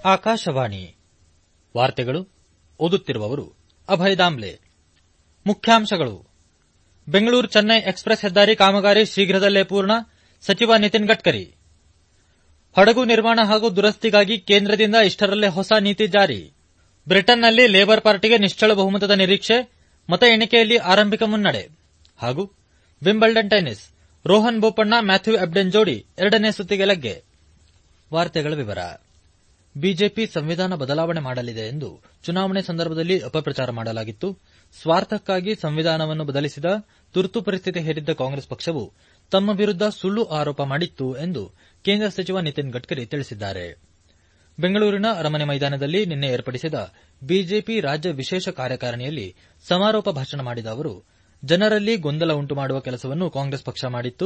ಆಕಾಶವಾಣಿ ವಾರ್ತೆಗಳು ಓದುತ್ತಿರುವವರು ಅಭಯ ದಾಮ್ಲೆ ಮುಖ್ಯಾಂಶಗಳು ಬೆಂಗಳೂರು ಚೆನ್ನೈ ಎಕ್ಸ್ಪ್ರೆಸ್ ಹೆದ್ದಾರಿ ಕಾಮಗಾರಿ ಶೀಘ್ರದಲ್ಲೇ ಪೂರ್ಣ ಸಚಿವ ನಿತಿನ್ ಗಡ್ಕರಿ ಹಡಗು ನಿರ್ಮಾಣ ಹಾಗೂ ದುರಸ್ತಿಗಾಗಿ ಕೇಂದ್ರದಿಂದ ಇಷ್ಟರಲ್ಲೇ ಹೊಸ ನೀತಿ ಜಾರಿ ಬ್ರಿಟನ್ನಲ್ಲಿ ಲೇಬರ್ ಪಾರ್ಟಿಗೆ ನಿಶ್ಚಳ ಬಹುಮತದ ನಿರೀಕ್ಷೆ ಮತ ಎಣಿಕೆಯಲ್ಲಿ ಆರಂಭಿಕ ಮುನ್ನಡೆ ಹಾಗೂ Wimbledon tennis Rohan Bopanna Matthew Ebden ಜೋಡಿ ಎರಡನೇ ಸುತ್ತಿಗೆ ಲಗ್ಗೆ ವಾರ್ತೆಗಳ ವಿವರ ಬಿಜೆಪಿ ಸಂವಿಧಾನ ಬದಲಾವಣೆ ಮಾಡಲಿದೆ ಎಂದು ಚುನಾವಣೆ ಸಂದರ್ಭದಲ್ಲಿ ಅಪಪ್ರಚಾರ ಮಾಡಲಾಗಿತ್ತು ಸ್ವಾರ್ಥಕ್ಕಾಗಿ ಸಂವಿಧಾನವನ್ನು ಬದಲಿಸಿದ ತುರ್ತು ಪರಿಸ್ಥಿತಿ ಹೇರಿದ್ದ ಕಾಂಗ್ರೆಸ್ ಪಕ್ಷವು ತಮ್ಮ ವಿರುದ್ದ ಸುಳ್ಳು ಆರೋಪ ಮಾಡಿತ್ತು ಎಂದು ಕೇಂದ್ರ ಸಚಿವ ನಿತಿನ್ ಗಡ್ಕರಿ ತಿಳಿಸಿದ್ದಾರೆ ಬೆಂಗಳೂರಿನ ಅರಮನೆ ಮೈದಾನದಲ್ಲಿ ನಿನ್ನೆ ಏರ್ಪಡಿಸಿದ ಬಿಜೆಪಿ ರಾಜ್ಯ ವಿಶೇಷ ಕಾರ್ಯಕಾರಿಣಿಯಲ್ಲಿ ಸಮಾರೋಪ ಭಾಷಣ ಮಾಡಿದ ಅವರು ಜನರಲ್ಲಿ ಗೊಂದಲ ಉಂಟು ಮಾಡುವ ಕೆಲಸವನ್ನು ಕಾಂಗ್ರೆಸ್ ಪಕ್ಷ ಮಾಡಿತ್ತು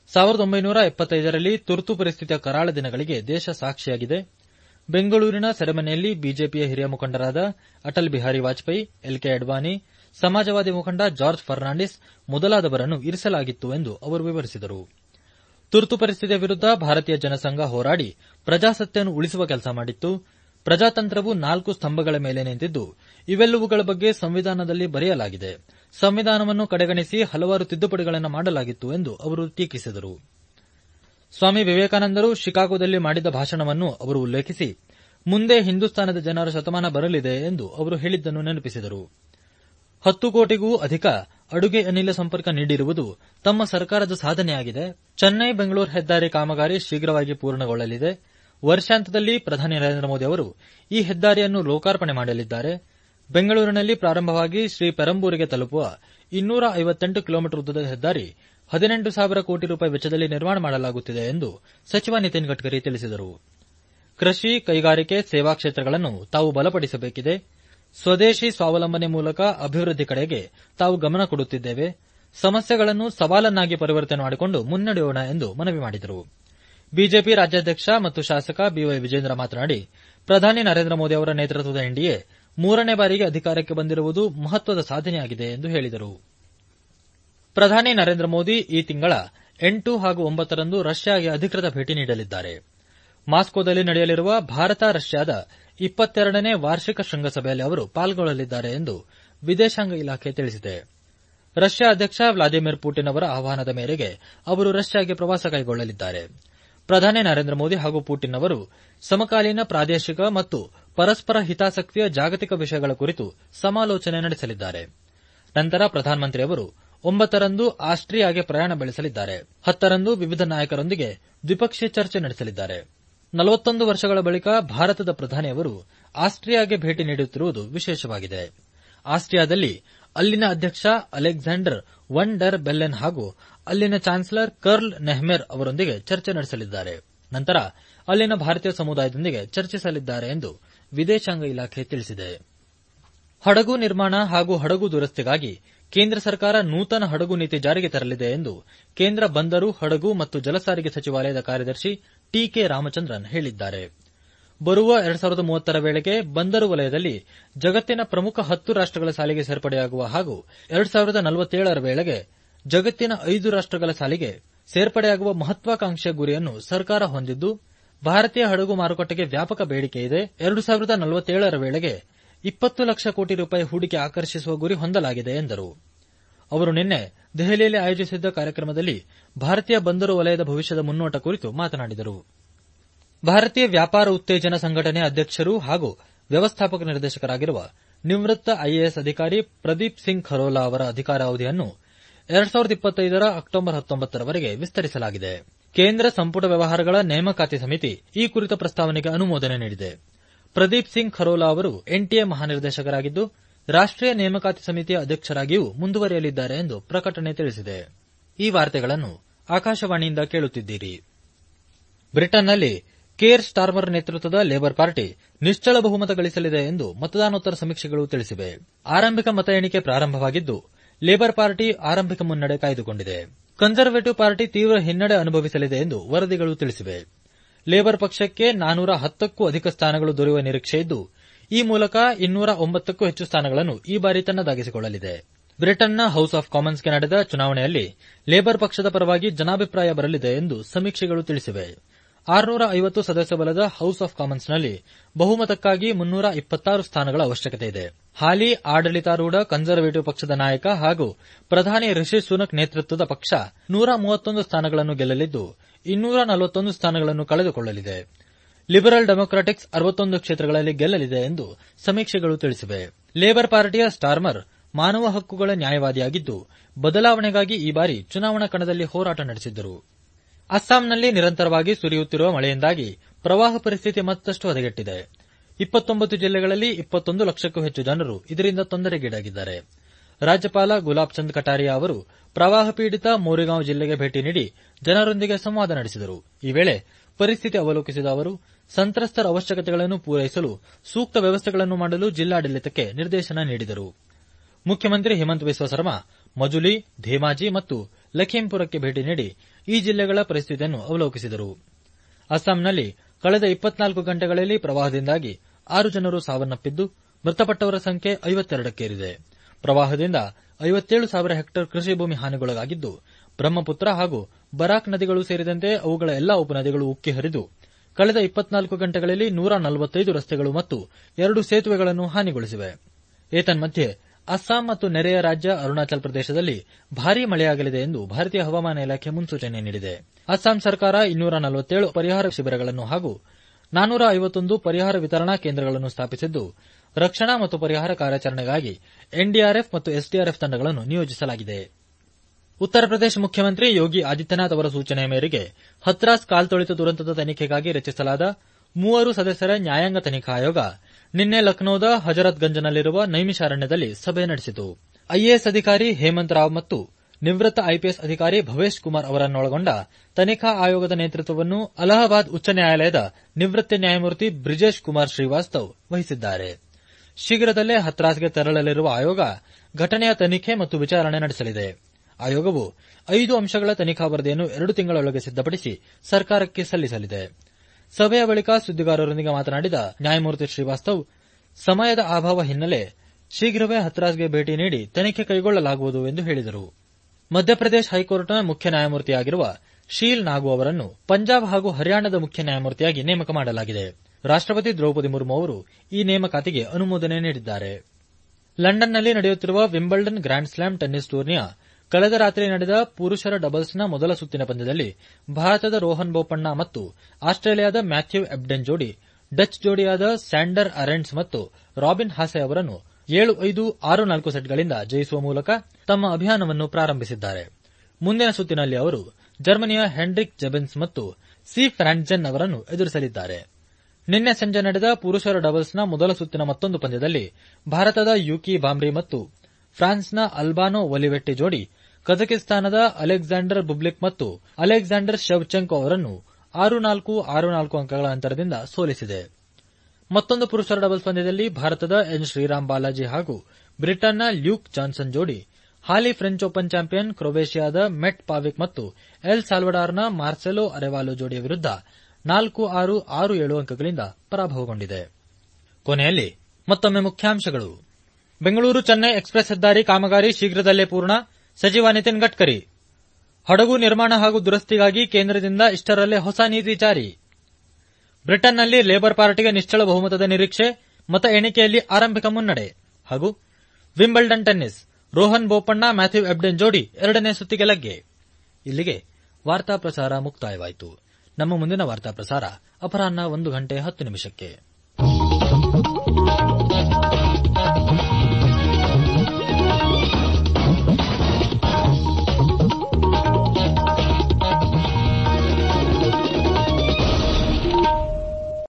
ರಲ್ಲಿ ತುರ್ತು ಪರಿಸ್ಥಿತಿಯ ಕರಾಳ ದಿನಗಳಿಗೆ ದೇಶ ಸಾಕ್ಷಿಯಾಗಿದೆ ಬೆಂಗಳೂರಿನ ಸೆರೆಮನೆಯಲ್ಲಿ ಬಿಜೆಪಿಯ ಹಿರಿಯ ಮುಖಂಡರಾದ ಅಟಲ್ ಬಿಹಾರಿ ವಾಜಪೇಯಿ ಎಲ್ಕೆ ಅಡ್ವಾನಿ ಸಮಾಜವಾದಿ ಮುಖಂಡ ಜಾರ್ಜ್ ಫರ್ನಾಂಡಿಸ್ ಮೊದಲಾದವರನ್ನು ಇರಿಸಲಾಗಿತ್ತು ಎಂದು ಅವರು ವಿವರಿಸಿದರು ತುರ್ತು ಪರಿಸ್ಥಿತಿಯ ವಿರುದ್ದ ಭಾರತೀಯ ಜನಸಂಘ ಹೋರಾಡಿ ಪ್ರಜಾಸತ್ತೆಯನ್ನು ಉಳಿಸುವ ಕೆಲಸ ಮಾಡಿತ್ತು ಪ್ರಜಾತಂತ್ರವು ನಾಲ್ಕು ಸ್ತಂಭಗಳ ಮೇಲೆ ನಿಂತಿದ್ದು ಇವೆಲ್ಲವುಗಳ ಬಗ್ಗೆ ಸಂವಿಧಾನದಲ್ಲಿ ಬರೆಯಲಾಗಿದೆ ಸಂವಿಧಾನವನ್ನು ಕಡೆಗಣಿಸಿ ಹಲವಾರು ತಿದ್ದುಪಡಿಗಳನ್ನು ಮಾಡಲಾಗಿತ್ತು ಎಂದು ಅವರು ಟೀಕಿಸಿದರು ಸ್ವಾಮಿ ವಿವೇಕಾನಂದರು ಶಿಕಾಗೋದಲ್ಲಿ ಮಾಡಿದ ಭಾಷಣವನ್ನು ಅವರು ಉಲ್ಲೇಖಿಸಿ ಮುಂದೆ ಹಿಂದೂಸ್ತಾನದ ಜನರ ಶತಮಾನ ಬರಲಿದೆ ಎಂದು ಅವರು ಹೇಳಿದ್ದನ್ನು ನೆನಪಿಸಿದರು ಹತ್ತು ಕೋಟಿಗೂ ಅಧಿಕ ಅಡುಗೆ ಅನಿಲ ಸಂಪರ್ಕ ನೀಡಿರುವುದು ತಮ್ಮ ಸರ್ಕಾರದ ಸಾಧನೆಯಾಗಿದೆ ಚೆನ್ನೈ ಬೆಂಗಳೂರು ಹೆದ್ದಾರಿ ಕಾಮಗಾರಿ ಶೀಘ್ರವಾಗಿ ಪೂರ್ಣಗೊಳ್ಳಲಿದೆ ವರ್ಷಾಂತದಲ್ಲಿ ಪ್ರಧಾನಿ ನರೇಂದ್ರ ಮೋದಿ ಅವರು ಈ ಹೆದ್ದಾರಿಯನ್ನು ಲೋಕಾರ್ಪಣೆ ಮಾಡಲಿದ್ದಾರೆ ಬೆಂಗಳೂರಿನಲ್ಲಿ ಪ್ರಾರಂಭವಾಗಿ ಶ್ರೀ ಪೆರಂಬೂರಿಗೆ ತಲುಪುವ ಇನ್ನೂರ ಐವತ್ತೆಂಟು ಕಿಲೋಮೀಟರ್ ಉದ್ದದ ಹೆದ್ದಾರಿ ಹದಿನೆಂಟು ಸಾವಿರ ಕೋಟಿ ರೂಪಾಯಿ ವೆಚ್ಚದಲ್ಲಿ ನಿರ್ಮಾಣ ಮಾಡಲಾಗುತ್ತಿದೆ ಎಂದು ಸಚಿವ ನಿತಿನ್ ಗಡ್ಕರಿ ತಿಳಿಸಿದರು ಕೃಷಿ ಕೈಗಾರಿಕೆ ಸೇವಾ ಕ್ಷೇತ್ರಗಳನ್ನು ತಾವು ಬಲಪಡಿಸಬೇಕಿದೆ ಸ್ವದೇಶಿ ಸ್ವಾವಲಂಬನೆ ಮೂಲಕ ಅಭಿವೃದ್ಧಿ ಕಡೆಗೆ ತಾವು ಗಮನ ಕೊಡುತ್ತಿದ್ದೇವೆ ಸಮಸ್ಯೆಗಳನ್ನು ಸವಾಲನ್ನಾಗಿ ಪರಿವರ್ತನೆ ಮಾಡಿಕೊಂಡು ಮುನ್ನಡೆಯೋಣ ಎಂದು ಮನವಿ ಮಾಡಿದರು ಬಿಜೆಪಿ ರಾಜ್ಯಾಧ್ಯಕ್ಷ ಮತ್ತು ಶಾಸಕ ಬಿವೈ ವಿಜೇಂದ್ರ ಮಾತನಾಡಿ ಪ್ರಧಾನಿ ನರೇಂದ್ರ ಮೋದಿ ಅವರ ನೇತೃತ್ವದ ಎನ್ಡಿಎ ಮೂರನೇ ಬಾರಿಗೆ ಅಧಿಕಾರಕ್ಕೆ ಬಂದಿರುವುದು ಮಹತ್ವದ ಸಾಧನೆಯಾಗಿದೆ ಎಂದು ಹೇಳಿದರು ಪ್ರಧಾನಿ ನರೇಂದ್ರ ಮೋದಿ ಈ ತಿಂಗಳ ಎಂಟು ಹಾಗೂ ಒಂಬತ್ತರಂದು ರಷ್ಯಾಗೆ ಅಧಿಕೃತ ಭೇಟಿ ನೀಡಲಿದ್ದಾರೆ ಮಾಸ್ಕೋದಲ್ಲಿ ನಡೆಯಲಿರುವ ಭಾರತ ರಷ್ಯಾದ ಇಪ್ಪತ್ತೆರಡನೇ ವಾರ್ಷಿಕ ಶೃಂಗಸಭೆಯಲ್ಲಿ ಅವರು ಪಾಲ್ಗೊಳ್ಳಲಿದ್ದಾರೆ ಎಂದು ವಿದೇಶಾಂಗ ಇಲಾಖೆ ತಿಳಿಸಿದೆ ರಷ್ಯಾ ಅಧ್ಯಕ್ಷ ವ್ಲಾದಿಮಿರ್ ಪುಟಿನ್ ಅವರ ಆಹ್ವಾನದ ಮೇರೆಗೆ ಅವರು ರಷ್ಯಾಗೆ ಪ್ರವಾಸ ಕೈಗೊಳ್ಳಲಿದ್ದಾರೆ ಪ್ರಧಾನಿ ನರೇಂದ್ರ ಮೋದಿ ಹಾಗೂ ಪುಟಿನ್ ಅವರು ಸಮಕಾಲೀನ ಪ್ರಾದೇಶಿಕ ಮತ್ತು ಪರಸ್ಪರ ಹಿತಾಸಕ್ತಿಯ ಜಾಗತಿಕ ವಿಷಯಗಳ ಕುರಿತು ಸಮಾಲೋಚನೆ ನಡೆಸಲಿದ್ದಾರೆ ನಂತರ ಪ್ರಧಾನಮಂತ್ರಿ ಅವರು ಒಂಬತ್ತರಂದು ಆಸ್ಟ್ರಿಯಾಗೆ ಪ್ರಯಾಣ ಬೆಳೆಸಲಿದ್ದಾರೆ ಹತ್ತರಂದು ವಿವಿಧ ನಾಯಕರೊಂದಿಗೆ ದ್ವಿಪಕ್ಷೀಯ ಚರ್ಚೆ ನಡೆಸಲಿದ್ದಾರೆ ನಲವತ್ತೊಂದು ವರ್ಷಗಳ ಬಳಿಕ ಭಾರತದ ಪ್ರಧಾನಿಯವರು ಆಸ್ಟ್ರಿಯಾಗೆ ಭೇಟಿ ನೀಡುತ್ತಿರುವುದು ವಿಶೇಷವಾಗಿದೆ ಆಸ್ಟ್ರಿಯಾದಲ್ಲಿ ಅಲ್ಲಿನ ಅಧ್ಯಕ್ಷ ಅಲೆಕ್ಸಾಂಡರ್ ವನ್ ಡರ್ ಬೆಲ್ಲೆನ್ ಹಾಗೂ ಅಲ್ಲಿನ ಚಾನ್ಸಲರ್ ಕರ್ಲ್ ನೆಹ್ಮೆರ್ ಅವರೊಂದಿಗೆ ಚರ್ಚೆ ನಡೆಸಲಿದ್ದಾರೆ ನಂತರ ಅಲ್ಲಿನ ಭಾರತೀಯ ಸಮುದಾಯದೊಂದಿಗೆ ಚರ್ಚಿಸಲಿದ್ದಾರೆ ಎಂದು ವಿದೇಶಾಂಗ ಇಲಾಖೆ ತಿಳಿಸಿದೆ ಹಡಗು ನಿರ್ಮಾಣ ಹಾಗೂ ಹಡಗು ದುರಸ್ತಿಗಾಗಿ ಕೇಂದ್ರ ಸರ್ಕಾರ ನೂತನ ಹಡಗು ನೀತಿ ಜಾರಿಗೆ ತರಲಿದೆ ಎಂದು ಕೇಂದ್ರ ಬಂದರು ಹಡಗು ಮತ್ತು ಜಲಸಾರಿಗೆ ಸಚಿವಾಲಯದ ಕಾರ್ಯದರ್ಶಿ ಟಿಕೆ ರಾಮಚಂದ್ರನ್ ಹೇಳಿದ್ದಾರೆ ಬರುವ ಎರಡ್ ಸಾವಿರದ ಮೂವತ್ತರ ವೇಳೆಗೆ ಬಂದರು ವಲಯದಲ್ಲಿ ಜಗತ್ತಿನ ಪ್ರಮುಖ ಹತ್ತು ರಾಷ್ಟಗಳ ಸಾಲಿಗೆ ಸೇರ್ಪಡೆಯಾಗುವ ಹಾಗೂ ಎರಡ್ ಸಾವಿರದ ನಲವತ್ತೇಳರ ವೇಳೆಗೆ ಜಗತ್ತಿನ ಐದು ರಾಷ್ಟಗಳ ಸಾಲಿಗೆ ಸೇರ್ಪಡೆಯಾಗುವ ಮಹತ್ವಾಕಾಂಕ್ಷೆಯ ಗುರಿಯನ್ನು ಸರ್ಕಾರ ಹೊಂದಿದ್ದು ಭಾರತೀಯ ಹಡಗು ಮಾರುಕಟ್ಟೆಗೆ ವ್ಯಾಪಕ ಬೇಡಿಕೆ ಇದೆ ಎರಡು ಸಾವಿರದ ನಲವತ್ತೇಳರ ವೇಳೆಗೆ ಇಪ್ಪತ್ತು ಲಕ್ಷ ಕೋಟಿ ರೂಪಾಯಿ ಹೂಡಿಕೆ ಆಕರ್ಷಿಸುವ ಗುರಿ ಹೊಂದಲಾಗಿದೆ ಎಂದರು ಅವರು ನಿನ್ನೆ ದೆಹಲಿಯಲ್ಲಿ ಆಯೋಜಿಸಿದ್ದ ಕಾರ್ಯಕ್ರಮದಲ್ಲಿ ಭಾರತೀಯ ಬಂದರು ವಲಯದ ಭವಿಷ್ಯದ ಮುನ್ನೋಟ ಕುರಿತು ಮಾತನಾಡಿದರು ಭಾರತೀಯ ವ್ಯಾಪಾರ ಉತ್ತೇಜನ ಸಂಘಟನೆ ಅಧ್ಯಕ್ಷರು ಹಾಗೂ ವ್ಯವಸ್ಥಾಪಕ ನಿರ್ದೇಶಕರಾಗಿರುವ ನಿವೃತ್ತ ಐಎಎಸ್ ಅಧಿಕಾರಿ ಪ್ರದೀಪ್ ಸಿಂಗ್ ಖರೋಲಾ ಅವರ ಅಧಿಕಾರಾವಧಿಯನ್ನು ಎರಡ್ ಸಾವಿರದ ಇಪ್ಪತ್ತೈದರ ಅಕ್ಟೋಬರ್ ಹತ್ತೊಂಬತ್ತರವರೆಗೆ ವಿಸ್ತರಿಸಲಾಗಿದೆ ಕೇಂದ್ರ ಸಂಪುಟ ವ್ಯವಹಾರಗಳ ನೇಮಕಾತಿ ಸಮಿತಿ ಈ ಕುರಿತ ಪ್ರಸ್ತಾವನೆಗೆ ಅನುಮೋದನೆ ನೀಡಿದೆ ಪ್ರದೀಪ್ ಸಿಂಗ್ ಖರೋಲಾ ಅವರು ಎನ್ಟಿಎ ಮಹಾನಿರ್ದೇಶಕರಾಗಿದ್ದು ರಾಷ್ಟೀಯ ನೇಮಕಾತಿ ಸಮಿತಿಯ ಅಧ್ಯಕ್ಷರಾಗಿಯೂ ಮುಂದುವರಿಯಲಿದ್ದಾರೆ ಎಂದು ಪ್ರಕಟಣೆ ತಿಳಿಸಿದೆ ಈ ವಾರ್ತೆಗಳನ್ನು ಆಕಾಶವಾಣಿಯಿಂದ ಕೇಳುತ್ತಿದ್ದೀರಿ ಬ್ರಿಟನ್ನಲ್ಲಿ ಕೇರ್ ಸ್ಟಾರ್ಮರ್ ನೇತೃತ್ವದ ಲೇಬರ್ ಪಾರ್ಟಿ ನಿಶ್ಚಳ ಬಹುಮತ ಗಳಿಸಲಿದೆ ಎಂದು ಮತದಾನೋತ್ತರ ಸಮೀಕ್ಷೆಗಳು ತಿಳಿಸಿವೆ ಆರಂಭಿಕ ಮತ ಎಣಿಕೆ ಪ್ರಾರಂಭವಾಗಿದ್ದು ಲೇಬರ್ ಪಾರ್ಟಿ ಆರಂಭಿಕ ಮುನ್ನಡೆ ಕಾಯ್ದುಕೊಂಡಿದೆ ಕನ್ಸರ್ವೇಟಿವ್ ಪಾರ್ಟಿ ತೀವ್ರ ಹಿನ್ನಡೆ ಅನುಭವಿಸಲಿದೆ ಎಂದು ವರದಿಗಳು ತಿಳಿಸಿವೆ ಲೇಬರ್ ಪಕ್ಷಕ್ಕೆ ನಾನೂರ ಹತ್ತಕ್ಕೂ ಅಧಿಕ ಸ್ಥಾನಗಳು ದೊರೆಯುವ ನಿರೀಕ್ಷೆಯಿದ್ದು ಈ ಮೂಲಕ ಇನ್ನೂರ ಒಂಬತ್ತಕ್ಕೂ ಹೆಚ್ಚು ಸ್ಥಾನಗಳನ್ನು ಈ ಬಾರಿ ತನ್ನದಾಗಿಸಿಕೊಳ್ಳಲಿದೆ ಬ್ರಿಟನ್ನ ಹೌಸ್ ಆಫ್ ಕಾಮನ್ಸ್ಗೆ ನಡೆದ ಚುನಾವಣೆಯಲ್ಲಿ ಲೇಬರ್ ಪಕ್ಷದ ಪರವಾಗಿ ಜನಾಭಿಪ್ರಾಯ ಬರಲಿದೆ ಎಂದು ಸಮೀಕ್ಷೆಗಳು ತಿಳಿಸಿವೆ ಆರುನೂರ ಐವತ್ತು ಸದಸ್ಯ ಬಲದ ಹೌಸ್ ಆಫ್ ಕಾಮನ್ಸ್ನಲ್ಲಿ ಬಹುಮತಕ್ಕಾಗಿ ಮುನ್ನೂರ ಇಪ್ಪತ್ತಾರು ಸ್ಥಾನಗಳ ಅವಶ್ಯಕತೆ ಇದೆ ಹಾಲಿ ಆಡಳಿತಾರೂಢ ಕನ್ಸರ್ವೇಟಿವ್ ಪಕ್ಷದ ನಾಯಕ ಹಾಗೂ ಪ್ರಧಾನಿ ರಿಷಿ ಸುನಕ್ ನೇತೃತ್ವದ ಪಕ್ಷ ನೂರ ಮೂವತ್ತೊಂದು ಸ್ಥಾನಗಳನ್ನು ಗೆಲ್ಲಲಿದ್ದು ಇನ್ನೂರ ನಲವತ್ತೊಂದು ಸ್ಥಾನಗಳನ್ನು ಕಳೆದುಕೊಳ್ಳಲಿದೆ ಲಿಬರಲ್ ಡೆಮೊಕ್ರಾಟಿಕ್ಸ್ ಅರವತ್ತೊಂದು ಕ್ಷೇತ್ರಗಳಲ್ಲಿ ಗೆಲ್ಲಲಿದೆ ಎಂದು ಸಮೀಕ್ಷೆಗಳು ತಿಳಿಸಿವೆ ಲೇಬರ್ ಪಾರ್ಟಿಯ ಸ್ಟಾರ್ಮರ್ ಮಾನವ ಹಕ್ಕುಗಳ ನ್ಯಾಯವಾದಿಯಾಗಿದ್ದು ಬದಲಾವಣೆಗಾಗಿ ಈ ಬಾರಿ ಚುನಾವಣಾ ಕಣದಲ್ಲಿ ಹೋರಾಟ ನಡೆಸಿದ್ದರು ಅಸ್ಸಾಂನಲ್ಲಿ ನಿರಂತರವಾಗಿ ಸುರಿಯುತ್ತಿರುವ ಮಳೆಯಿಂದಾಗಿ ಪ್ರವಾಹ ಪರಿಸ್ಥಿತಿ ಮತ್ತಷ್ಟು ಹದಗೆಟ್ಟಿದೆ ಇಪ್ಪತ್ತೊಂಬತ್ತು ಜಿಲ್ಲೆಗಳಲ್ಲಿ ಇಪ್ಪತ್ತೊಂದು ಲಕ್ಷಕ್ಕೂ ಹೆಚ್ಚು ಜನರು ಇದರಿಂದ ತೊಂದರೆಗೀಡಾಗಿದ್ದಾರೆ ರಾಜ್ಯಪಾಲ ಗುಲಾಬ್ ಚಂದ್ ಕಟಾರಿಯಾ ಅವರು ಪ್ರವಾಹ ಪೀಡಿತ ಮೋರಿಗಾಂವ್ ಜಿಲ್ಲೆಗೆ ಭೇಟಿ ನೀಡಿ ಜನರೊಂದಿಗೆ ಸಂವಾದ ನಡೆಸಿದರು ಈ ವೇಳೆ ಪರಿಸ್ಥಿತಿ ಅವಲೋಕಿಸಿದ ಅವರು ಸಂತ್ರಸ್ತರ ಅವಶ್ಯಕತೆಗಳನ್ನು ಪೂರೈಸಲು ಸೂಕ್ತ ವ್ಯವಸ್ಥೆಗಳನ್ನು ಮಾಡಲು ಜಿಲ್ಲಾಡಳಿತಕ್ಕೆ ನಿರ್ದೇಶನ ನೀಡಿದರು ಮುಖ್ಯಮಂತ್ರಿ ಹಿಮಂತ್ ಬಿಸ್ವಾ ಸರ್ಮಾ ಮಜುಲಿ ಧೇಮಾಜಿ ಮತ್ತು ಲಖೀಂಪುರಕ್ಕೆ ಭೇಟಿ ನೀಡಿ ಈ ಜಿಲ್ಲೆಗಳ ಪರಿಸ್ಥಿತಿಯನ್ನು ಅವಲೋಕಿಸಿದರು ಅಸ್ಸಾಂನಲ್ಲಿ ಕಳೆದ ಇಪ್ಪತ್ನಾಲ್ಕು ಗಂಟೆಗಳಲ್ಲಿ ಪ್ರವಾಹದಿಂದಾಗಿ ಆರು ಜನರು ಸಾವನ್ನಪ್ಪಿದ್ದು ಮೃತಪಟ್ಟವರ ಸಂಖ್ಯೆ ಐವತ್ತೆರಡಕ್ಕೇರಿದೆ ಪ್ರವಾಹದಿಂದ ಐವತ್ತೇಳು ಸಾವಿರ ಹೆಕ್ಟೇರ್ ಕೃಷಿ ಭೂಮಿ ಹಾನಿಗೊಳಗಾಗಿದ್ದು ಬ್ರಹ್ಮಪುತ್ರ ಹಾಗೂ ಬರಾಕ್ ನದಿಗಳು ಸೇರಿದಂತೆ ಅವುಗಳ ಎಲ್ಲಾ ಉಪನದಿಗಳು ಉಕ್ಕಿ ಹರಿದು ಕಳೆದ ಇಪ್ಪತ್ನಾಲ್ಕು ಗಂಟೆಗಳಲ್ಲಿ ನೂರ ನಲವತ್ತೈದು ರಸ್ತೆಗಳು ಮತ್ತು ಎರಡು ಸೇತುವೆಗಳನ್ನು ಹಾನಿಗೊಳಿಸಿವೆ ಏತನ್ಮಧ್ಯೆ ಅಸ್ಸಾಂ ಮತ್ತು ನೆರೆಯ ರಾಜ್ಯ ಅರುಣಾಚಲ ಪ್ರದೇಶದಲ್ಲಿ ಭಾರೀ ಮಳೆಯಾಗಲಿದೆ ಎಂದು ಭಾರತೀಯ ಹವಾಮಾನ ಇಲಾಖೆ ಮುನ್ಸೂಚನೆ ನೀಡಿದೆ ಅಸ್ಸಾಂ ಸರ್ಕಾರ ಇನ್ನೂರ ನಲವತ್ತೇಳು ಪರಿಹಾರ ಶಿಬಿರಗಳನ್ನು ಹಾಗೂ ನಾನೂರ ಐವತ್ತೊಂದು ಪರಿಹಾರ ವಿತರಣಾ ಕೇಂದ್ರಗಳನ್ನು ಸ್ಥಾಪಿಸಿದ್ದು ರಕ್ಷಣಾ ಮತ್ತು ಪರಿಹಾರ ಕಾರ್ಯಾಚರಣೆಗಾಗಿ ಎನ್ಡಿಆರ್ಎಫ್ ಮತ್ತು ಎಸ್ಡಿಆರ್ಎಫ್ ತಂಡಗಳನ್ನು ನಿಯೋಜಿಸಲಾಗಿದೆ ಉತ್ತರ ಪ್ರದೇಶ ಮುಖ್ಯಮಂತ್ರಿ ಯೋಗಿ ಆದಿತ್ಯನಾಥ್ ಅವರ ಸೂಚನೆಯ ಮೇರೆಗೆ ಹತ್ರಾಸ್ ಕಾಲ್ತೊಳಿತ ದುರಂತದ ತನಿಖೆಗಾಗಿ ರಚಿಸಲಾದ ಮೂವರು ಸದಸ್ಯರ ನ್ಯಾಯಾಂಗ ತನಿಖಾ ಆಯೋಗ ನಿನ್ನೆ ಲಖನೌದ ಹಜರತ್ಗಂಜ್ನಲ್ಲಿರುವ ನೈಮಿಷಾರಣ್ಯದಲ್ಲಿ ಸಭೆ ನಡೆಸಿತು ಐಎಎಸ್ ಅಧಿಕಾರಿ ಹೇಮಂತ್ ರಾವ್ ಮತ್ತು ನಿವೃತ್ತ ಐಪಿಎಸ್ ಅಧಿಕಾರಿ ಭವೇಶ್ ಕುಮಾರ್ ಅವರನ್ನೊಳಗೊಂಡ ತನಿಖಾ ಆಯೋಗದ ನೇತೃತ್ವವನ್ನು ಅಲಹಾಬಾದ್ ಉಚ್ಚ ನ್ಯಾಯಾಲಯದ ನಿವೃತ್ತ ನ್ಯಾಯಮೂರ್ತಿ ಬ್ರಿಜೇಶ್ ಕುಮಾರ್ ಶ್ರೀವಾಸ್ತವ್ ವಹಿಸಿದ್ದಾರೆ ಶೀಘ್ರದಲ್ಲೇ ಹತ್ರಾಸ್ಗೆ ತೆರಳಲಿರುವ ಆಯೋಗ ಘಟನೆಯ ತನಿಖೆ ಮತ್ತು ವಿಚಾರಣೆ ನಡೆಸಲಿದೆ ಆಯೋಗವು ಐದು ಅಂಶಗಳ ತನಿಖಾ ವರದಿಯನ್ನು ಎರಡು ತಿಂಗಳೊಳಗೆ ಸಿದ್ದಪಡಿಸಿ ಸರ್ಕಾರಕ್ಕೆ ಸಲ್ಲಿಸಲಿದೆ ಸಭೆಯ ಬಳಿಕ ಸುದ್ದಿಗಾರರೊಂದಿಗೆ ಮಾತನಾಡಿದ ನ್ಯಾಯಮೂರ್ತಿ ಶ್ರೀವಾಸ್ತವ್ ಸಮಯದ ಅಭಾವ ಹಿನ್ನೆಲೆ ಶೀಘ್ರವೇ ಹತ್ರಾಸ್ಗೆ ಭೇಟಿ ನೀಡಿ ತನಿಖೆ ಕೈಗೊಳ್ಳಲಾಗುವುದು ಎಂದು ಹೇಳಿದರು ಮಧ್ಯಪ್ರದೇಶ ಹೈಕೋರ್ಟ್ನ ಮುಖ್ಯ ನ್ಯಾಯಮೂರ್ತಿಯಾಗಿರುವ ಶೀಲ್ ನಾಗು ಅವರನ್ನು ಪಂಜಾಬ್ ಹಾಗೂ ಹರಿಯಾಣದ ಮುಖ್ಯ ನ್ಯಾಯಮೂರ್ತಿಯಾಗಿ ನೇಮಕ ಮಾಡಲಾಗಿದೆ ರಾಷ್ಟಪತಿ ದ್ರೌಪದಿ ಮುರ್ಮು ಅವರು ಈ ನೇಮಕಾತಿಗೆ ಅನುಮೋದನೆ ನೀಡಿದ್ದಾರೆ ಲಂಡನ್ನಲ್ಲಿ ನಡೆಯುತ್ತಿರುವ ವಿಂಬಲ್ಡನ್ ಗ್ರ್ಯಾಂಡ್ ಸ್ಲಾಮ್ ಟೆನ್ನಿಸ್ ಟೂರ್ನಿಯ ಕಳೆದ ರಾತ್ರಿ ನಡೆದ ಪುರುಷರ ಡಬಲ್ಸ್ನ ಮೊದಲ ಸುತ್ತಿನ ಪಂದ್ಯದಲ್ಲಿ ಭಾರತದ ರೋಹನ್ ಬೋಪಣ್ಣ ಮತ್ತು ಆಸ್ಟ್ರೇಲಿಯಾದ ಮ್ಯಾಥ್ಯೂ ಎಬ್ಡೆನ್ ಜೋಡಿ ಡಚ್ ಜೋಡಿಯಾದ ಸ್ಯಾಂಡರ್ ಅರೆಂಡ್ಸ್ ಮತ್ತು ರಾಬಿನ್ ಹಾಸೆ ಅವರನ್ನು ಏಳು ಐದು ಆರು ನಾಲ್ಕು ಸೆಟ್ಗಳಿಂದ ಜಯಿಸುವ ಮೂಲಕ ತಮ್ಮ ಅಭಿಯಾನವನ್ನು ಪ್ರಾರಂಭಿಸಿದ್ದಾರೆ ಮುಂದಿನ ಸುತ್ತಿನಲ್ಲಿ ಅವರು ಜರ್ಮನಿಯ ಹೆನ್ರಿಕ್ ಜೆಬೆನ್ಸ್ ಮತ್ತು ಸಿ ಫ್ರಾನ್ಜೆನ್ ಅವರನ್ನು ಎದುರಿಸಲಿದ್ದಾರೆ ನಿನ್ನೆ ಸಂಜೆ ನಡೆದ ಪುರುಷರ ಡಬಲ್ಸ್ನ ಮೊದಲ ಸುತ್ತಿನ ಮತ್ತೊಂದು ಪಂದ್ಯದಲ್ಲಿ ಭಾರತದ ಯುಕಿ ಬಾಮ್ರಿ ಮತ್ತು ಫ್ರಾನ್ಸ್ನ ಅಲ್ಬಾನೋ ಒಲಿವೆಟ್ಟಿ ಜೋಡಿ ಕಜಕಿಸ್ತಾನದ ಅಲೆಕ್ಸಾಂಡರ್ ಬುಬ್ಲಿಕ್ ಮತ್ತು ಅಲೆಕ್ಸಾಂಡರ್ ಶೆವ್ಚೆಂಕೋ ಅವರನ್ನು ಆರು ನಾಲ್ಕು ಆರು ನಾಲ್ಕು ಅಂಕಗಳ ಅಂತರದಿಂದ ಸೋಲಿಸಿದೆ ಮತ್ತೊಂದು ಪುರುಷರ ಡಬಲ್ಸ್ ಪಂದ್ಯದಲ್ಲಿ ಭಾರತದ ಎನ್ ಶ್ರೀರಾಮ್ ಬಾಲಾಜಿ ಹಾಗೂ ಬ್ರಿಟನ್ನ ಲ್ಯೂಕ್ ಜಾನ್ಸನ್ ಜೋಡಿ ಹಾಲಿ ಫ್ರೆಂಚ್ ಓಪನ್ ಚಾಂಪಿಯನ್ ಕ್ರೊವೇಷಿಯಾದ ಮೆಟ್ ಪಾವಿಕ್ ಮತ್ತು ಎಲ್ ಸಾಲ್ವಡಾರ್ನ ಮಾರ್ಸೆಲೋ ಅರೆವಾಲೋ ಜೋಡಿಯ ವಿರುದ್ಧ ನಾಲ್ಕು ಆರು ಆರು ಏಳು ಅಂಕಗಳಿಂದ ಪರಾಭವಗೊಂಡಿದೆ ಕೊನೆಯಲ್ಲಿ ಮತ್ತೊಮ್ಮೆ ಮುಖ್ಯಾಂಶಗಳು ಬೆಂಗಳೂರು ಚೆನ್ನೈ ಎಕ್ಸ್ಪ್ರೆಸ್ ಹೆದ್ದಾರಿ ಕಾಮಗಾರಿ ಶೀಘ್ರದಲ್ಲೇ ಪೂರ್ಣ ಸಚಿವ ನಿತಿನ್ ಗಡ್ಕರಿ ಹಡಗು ನಿರ್ಮಾಣ ಹಾಗೂ ದುರಸ್ತಿಗಾಗಿ ಕೇಂದ್ರದಿಂದ ಇಷ್ಟರಲ್ಲೇ ಹೊಸ ನೀತಿ ಜಾರಿ ಬ್ರಿಟನ್ನಲ್ಲಿ ಲೇಬರ್ ಪಾರ್ಟಿಗೆ ನಿಶ್ಚಳ ಬಹುಮತದ ನಿರೀಕ್ಷೆ ಮತ ಎಣಿಕೆಯಲ್ಲಿ ಆರಂಭಿಕ ಮುನ್ನಡೆ ಹಾಗೂ Wimbledon tennis Rohan Bopanna Matthew Ebden ಜೋಡಿ ಎರಡನೇ ಸುತ್ತಿಗೆ ಲಗ್ಗೆ ಇಲ್ಲಿಗೆ ವಾರ್ತಾ ಪ್ರಸಾರ ಮುಕ್ತಾಯವಾಯಿತು ನಮ್ಮ ಮುಂದಿನ ವಾರ್ತಾ ಪ್ರಸಾರ ಅಪರಾಹ್ನ ಒಂದು ಗಂಟೆ ಹತ್ತು ನಿಮಿಷಕ್ಕೆ